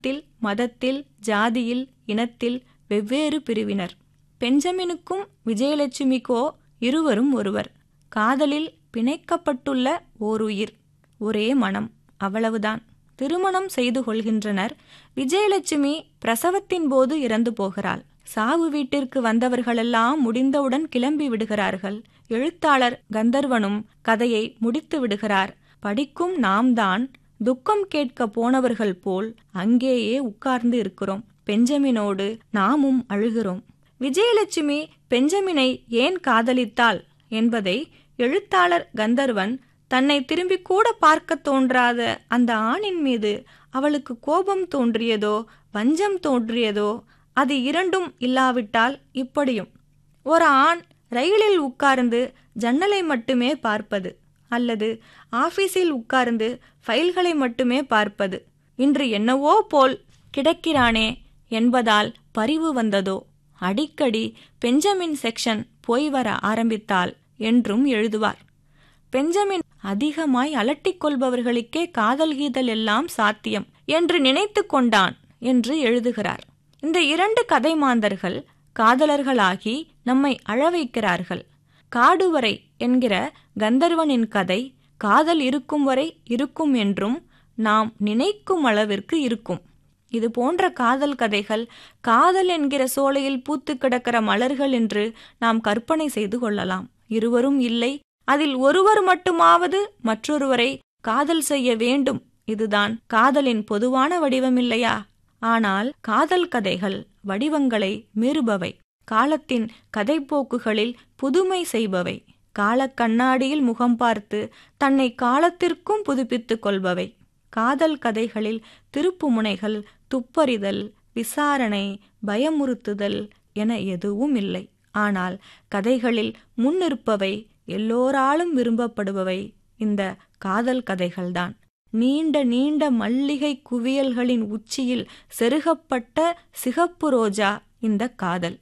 த்தில் மதத்தில் ஜாதியில் இனத்தில் வெவ்வேறு பிரிவினர் பெஞ்சமினுக்கும் விஜயலட்சுமிக்கோ இருவரும் ஒருவர் காதலில் பிணைக்கப்பட்டுள்ள ஓருயிர் ஒரே மனம் அவ்வளவுதான் திருமணம் செய்து கொள்கின்றனர் விஜயலட்சுமி பிரசவத்தின் போது இறந்து போகிறாள் சாவு வீட்டிற்கு வந்தவர்களெல்லாம் முடிந்தவுடன் கிளம்பி விடுகிறார்கள் எழுத்தாளர் கந்தர்வனும் கதையை முடித்து விடுகிறார் படிக்கும் நாம் தான் துக்கம் கேட்க போனவர்கள் போல் அங்கேயே உட்கார்ந்து இருக்கிறோம் பெஞ்சமினோடு நாமும் அழுகிறோம் விஜயலட்சுமி பெஞ்சமினை ஏன் காதலித்தாள் என்பதை எழுத்தாளர் கந்தர்வன் தன்னை திரும்பி கூட பார்க்க தோன்றாத அந்த ஆணின் மீது அவளுக்கு கோபம் தோன்றியதோ வஞ்சம் தோன்றியதோ அது இரண்டும் இல்லாவிட்டால் இப்படியும் ஒரு ஆண் ரயிலில் உட்கார்ந்து ஜன்னலை மட்டுமே பார்ப்பது அல்லது ஆபீஸில் உட்கார்ந்து ஃபைல்களை மட்டுமே பார்ப்பது இன்று என்னவோ போல் கிடக்கிறானே என்பதால் பரிவு வந்ததோ அடிக்கடி பெஞ்சமின் செக்ஷன் போய் வர ஆரம்பித்தாள் என்றும் எழுதுவார் பெஞ்சமின் அதிகமாய் அலட்டிக் கொள்பவர்களுக்கே காதல் கீதல் எல்லாம் சாத்தியம் என்று நினைத்து கொண்டான் என்று எழுதுகிறார் இந்த இரண்டு கதை மாந்தர்கள் காதலர்களாகி நம்மை அழ வைக்கிறார்கள் காடுவரை என்கிற கந்தர்வனின் கதை காதல் இருக்கும் வரை இருக்கும் என்றும் நாம் நினைக்கும் அளவிற்கு இருக்கும் இது போன்ற காதல் கதைகள் காதல் என்கிற சோலையில் பூத்து கிடக்கிற மலர்கள் என்று நாம் கற்பனை செய்து கொள்ளலாம் இருவரும் இல்லை அதில் ஒருவர் மட்டுமாவது மற்றொருவரை காதல் செய்ய வேண்டும் இதுதான் காதலின் பொதுவான வடிவமில்லையா ஆனால் காதல் கதைகள் வடிவங்களை மீறுபவை காலத்தின் கதைப்போக்குகளில் புதுமை செய்பவை காலக் கண்ணாடியில் முகம் பார்த்து தன்னை காலத்திற்கும் புதுப்பித்துக் கொள்பவை காதல் கதைகளில் திருப்புமுனைகள் துப்பறிதல் விசாரணை பயமுறுத்துதல் என எதுவும் இல்லை ஆனால் கதைகளில் முன்னிருப்பவை எல்லோராலும் விரும்பப்படுபவை இந்த காதல் கதைகள்தான் நீண்ட நீண்ட மல்லிகை குவியல்களின் உச்சியில் செருகப்பட்ட சிகப்பு ரோஜா இந்த காதல்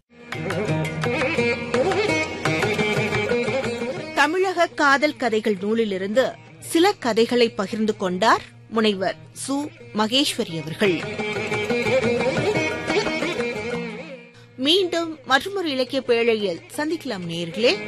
தமிழக காதல் கதைகள் நூலிலிருந்து சில கதைகளை பகிர்ந்து கொண்டார் முனைவர் சு மகேஸ்வரி அவர்கள் மீண்டும் மற்றொரு இலக்கிய பேழையில் சந்திக்கலாம் நேர்களே